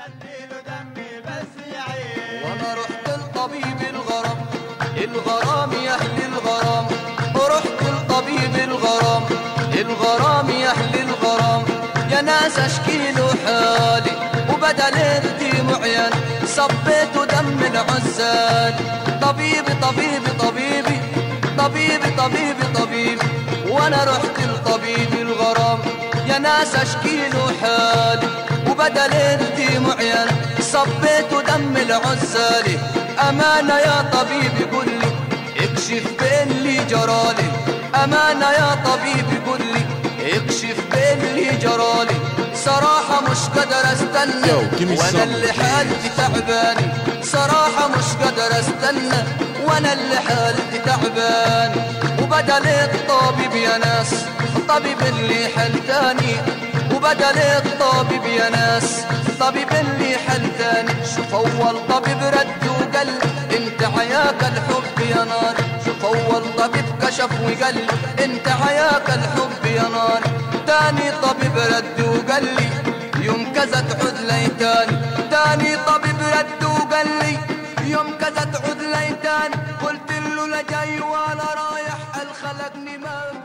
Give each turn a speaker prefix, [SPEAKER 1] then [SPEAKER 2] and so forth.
[SPEAKER 1] خليله دمي بس يعيش
[SPEAKER 2] وانا رحت لطبيب الغرام الغرام يا اهل الغرام ورحت لطبيب الغرام الغرام يا اهل الغرام يا ناس اشكي له حالي وبدل الدموع عيان صبيت دم العزال طبيبي طبيبي طبيبي طبيبي طبيبي طبيبي وانا رحت لطبيب الغرام يا ناس اشكي له حالي وبدل الدموع عيان صبيت دم العزالي أمانة يا طبيب قل لي اكشف بين اللي جرالي أمانة يا طبيب قل لي اكشف بين اللي جرالي صراحة مش قادر استنى
[SPEAKER 3] Yo, give me
[SPEAKER 2] وانا
[SPEAKER 3] some.
[SPEAKER 2] اللي حالتي تعباني صراحة مش قادر استنى وانا اللي حالتي تعباني وبدل الطبيب يا ناس الطبيب اللي حلتاني وبدل الطبيب يا ناس طبيب اللي حلتاني شوف اول طبيب رد وقال انت عياك الحب يا نار شوف اول طبيب كشف وقال انت عياك الحب يا نار تاني طبيب رد وقال لي يوم كذا تعود لي تاني تاني طبيب رد وقال لي يوم كذا تعود لي تاني قلت له لا جاي ولا رايح الخلقني ما